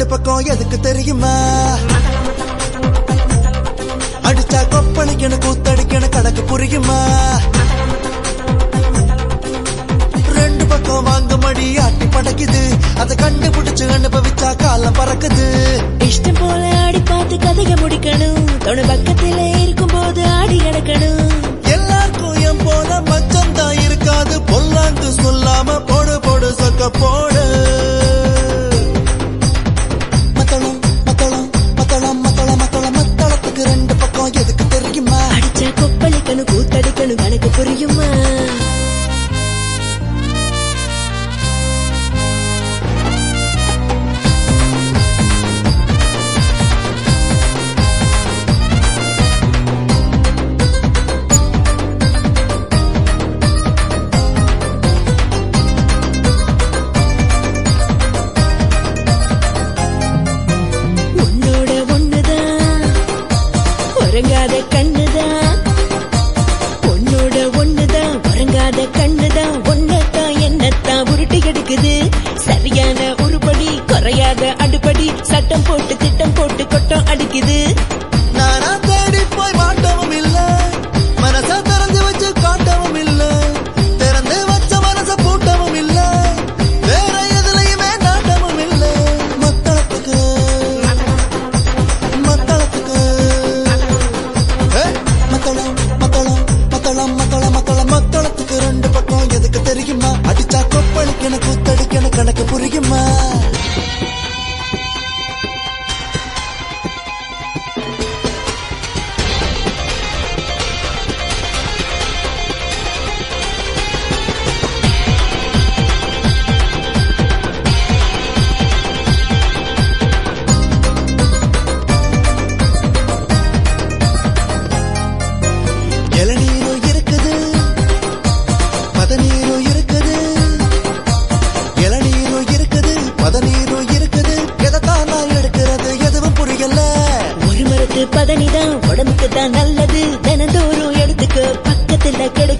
ரெண்டு பக்கம் எதுக்கு தெரியுமா அடிச்சா கொப்பளிக்கணும் கூத்தடிக்கணும் கணக்கு புரியுமா ரெண்டு பக்கம் வாங்க மடி ஆட்டி படைக்குது அதை கண்டுபிடிச்சு அனுபவிச்சா காலம் பறக்குது இஷ்டம் போல ஆடி பார்த்து கதைய முடிக்கணும் தொணு பக்கத்துல இருக்கும் போது ஆடி கிடக்கணும் எல்லாருக்கும் என் போல மச்சம் தான் இருக்காது பொல்லாங்கு சொல்லாம போடு போடு சொக்க போடு மத்தளம் மத்தளம் மத்தளம் மத்தளம் மத்தளம் மத்தளத்துக்கு ரெண்டு பக்கம் எதுக்கு தெரியுமா அடிச்சா கொப்பளிக்கணும் கூத்தடிக்கணும் கணக்கு புரியுமா உன்னோட ஒண்ணுதான் உறங்காத கண்ணுதான் உன்னோட ஒண்ணுதான் உறங்காத கண்ணுதான் ஒன்னதான் என்னத்தான் உருட்டி எடுக்குது சரியான உருப்படி குறையாத அடுப்படி சட்டம் போட்டு திட்டம் போட்டு கொட்டம் அடிக்குது நானா தேடி போய் மாட்டவும் இல்ல மனச திறந்து வச்சு காட்டவும் இல்ல திறந்து வச்ச மனச பூட்டவும் இல்ல வேற எதுலயுமே நாட்டவும் இல்ல மத்தளத்துக்கு மத்தளத்துக்கு ஏ, மத்தளம் மத்தளம் மத்தளம் மத்தளம் மத்தளம் மத்தளத்துக்கு ரெண்டு பக்கம் எதுக்கு தெரியுமா அடிச்சா கொப்பளிக்கணும் கூத்தடிக்கணும் கணக்கு புரியுமா இளநீரும் இருக்குது பதநீரும் இருக்குது இளநீரும் இருக்குது பதநீரும் இருக்குது எதைத்தான் நான் எடுக்கிறது எதுவும் புரியல ஒரு மரத்து பதனிதான் உடம்புக்கு தான் நல்லது தினந்தோறும் எடுத்துக்க பக்கத்துல கிடை